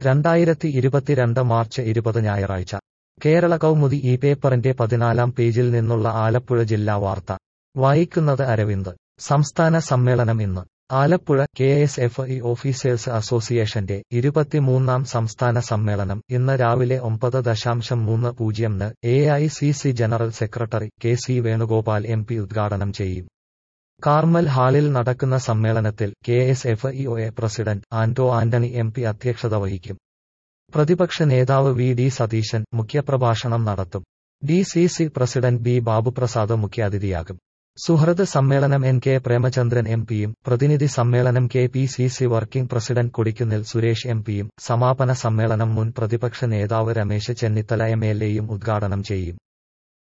രണ്ടായിരത്തി ഇരുപത്തിരണ്ട് മാർച്ച് ഇരുപത് ഞായറാഴ്ച കേരള കൗമുദി ഈ പേപ്പറിന്റെ പതിനാലാം പേജിൽ നിന്നുള്ള ആലപ്പുഴ ജില്ലാ വാർത്ത വായിക്കുന്നത് അരവിന്ദ് സംസ്ഥാന സമ്മേളനം ഇന്ന് Alappuzha K S F E officers അസോസിയേഷന്റെ ഇരുപത്തിമൂന്നാം സംസ്ഥാന സമ്മേളനം ഇന്ന് രാവിലെ ഒമ്പത് ദശാംശം മൂന്ന് പൂജ്യംന് A I C C general secretary K C Venugopal M P ഉദ്ഘാടനം ചെയ്യും കാർമൽ ഹാളിൽ നടക്കുന്ന സമ്മേളനത്തിൽ K S F E O A president Anto Antony M P അധ്യക്ഷത വഹിക്കും പ്രതിപക്ഷ നേതാവ് വി ഡി സതീശൻ മുഖ്യപ്രഭാഷണം നടത്തും D C C president B Babuprasad മുഖ്യാതിഥിയാകും സുഹൃത് സമ്മേളനം എൻ കെ പ്രേമചന്ദ്രൻ എം പിയും പ്രതിനിധി സമ്മേളനം K P C C working president Kodikunnil Suresh M പിയും സമാപന സമ്മേളനം മുൻ പ്രതിപക്ഷ നേതാവ് രമേശ് ചെന്നിത്തല എം എൽ എയും ഉദ്ഘാടനം ചെയ്യും